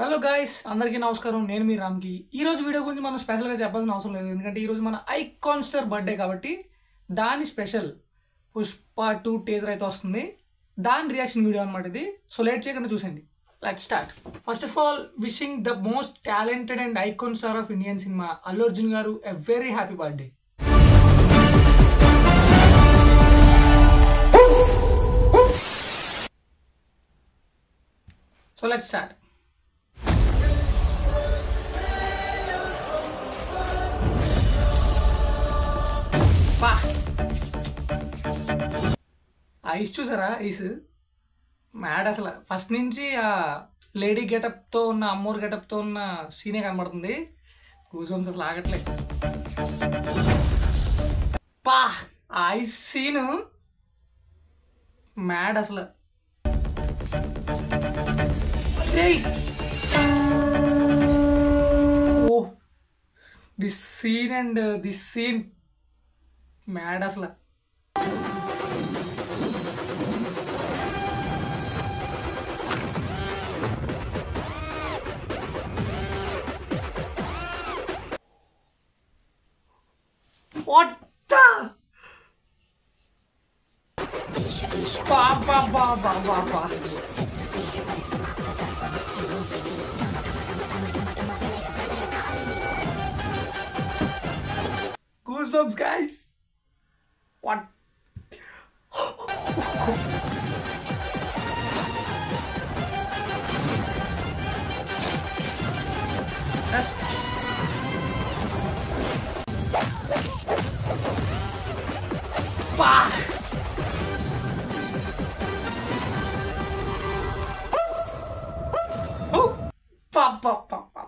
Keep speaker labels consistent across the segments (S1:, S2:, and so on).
S1: Hello guys అందరికీ నమస్కారం నేను మీ రామ్కి ఈ రోజు వీడియో గురించి మనం స్పెషల్గా చెప్పాల్సిన అవసరం లేదు ఎందుకంటే ఈ రోజు మన ఐకాన్ స్టార్ బర్త్డే కాబట్టి దాని స్పెషల్ పుష్ప టూ టేజర్ అయితే వస్తుంది దాని రియాక్షన్ వీడియో అనమాట ఇది సో లేట్ చేయకుండా చూసండి let start first of all wishing the most talented and icon star of Indian cinema Allu Arjun garu a very happy birthday so let start పా ఐస్ చూసారా ఐస్ మ్యాడ్ అసలు ఫస్ట్ నుంచి ఆ లేడీ గెటప్తో ఉన్న అమ్మోర్ గెటప్తో ఉన్న సీనే కనబడుతుంది కూర్చొని అసలు ఆగట్లేదు పా ఆ ఐస్ సీను మ్యాడ్ అసలు ఏయ్! Oh this scene and this scene mad అసలు What the? Ba ba ba ba ba ba. Goosebumps, guys. What? Yes. Bah! Oh! పా, పా, పా, పా.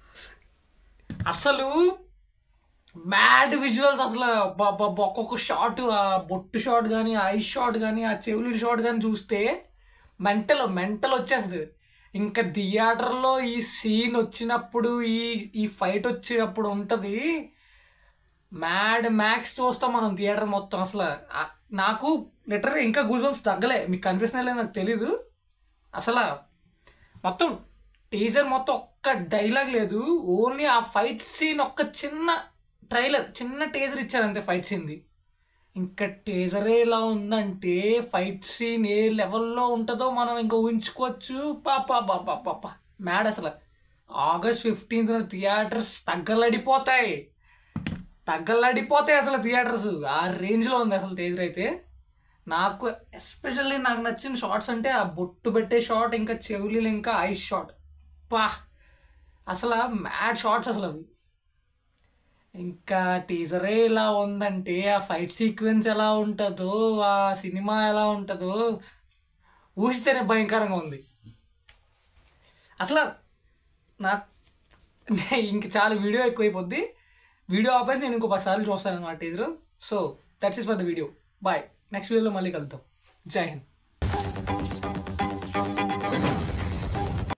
S1: అసలు మ్యాడ్ విజువల్స్ అసలు బ- బ- బ- ఒక్కొక్క షాట్ ఆ బొట్టు షాట్ కానీ ఆ ఐ షాట్ కానీ ఆ చెవులి షాట్ కానీ చూస్తే మెంటల్ మెంటల్ వచ్చేస్తుంది ఇంకా థియేటర్లో ఈ సీన్ వచ్చినప్పుడు ఈ ఈ ఫైట్ వచ్చినప్పుడు ఉంటుంది మ్యాడ్ మ్యాక్స్ చూస్తాం మనం థియేటర్ మొత్తం అసలు ఆ- నాకు లిటరల్గా ఇంకా గూజమ్స్ తగ్గలే మీకు కనిపిస్తున్నా లేదు నాకు తెలీదు అసలు మొత్తం టీజర్ మొత్తం ఒక్క డైలాగ్ లేదు ఓన్లీ ఆ ఫైట్ సీన్ ఒక్క చిన్న ట్రైలర్ చిన్న టీజర్ ఇచ్చారు అంతే ఫైట్ సీన్ది ఇంకా టీజరే ఎలా ఉందంటే ఫైట్ సీన్ ఏ లెవెల్లో ఉంటుందో మనం ఇంకా ఊహించుకోవచ్చు పాపా పాపా పాప మ్యాడ్ అసలు ఆగస్ట్ ఫిఫ్టీన్త్ థియేటర్స్ తగ్గలడిపోతాయి తగ్గలడిపోతాయి అసలు థియేటర్స్ ఆ రేంజ్లో ఉంది అసలు టీజర్ అయితే నాకు ఎస్పెషల్లీ నాకు నచ్చిన షార్ట్స్ అంటే ఆ బొట్టు పెట్టే షాట్ ఇంకా చెవులీలు ఇంకా ఐస్ షాట్ పా అసలు మ్యాడ్ షార్ట్స్ అసలు అవి ఇంకా టీజరే ఎలా ఉందంటే ఆ ఫైట్ సీక్వెన్స్ ఎలా ఉంటుందో ఆ సినిమా ఎలా ఉంటుందో ఊహిస్తేనే భయంకరంగా ఉంది అసలు నాకు ఇంక చాలా వీడియో ఎక్కువైపోద్ది వీడియో ఆపేసి నేను ఇంకో పది సార్లు చూస్తాను అనమాట teaser so that's is for the video bye next వీడియోలో మళ్ళీ కలుద్దాం జై హింద్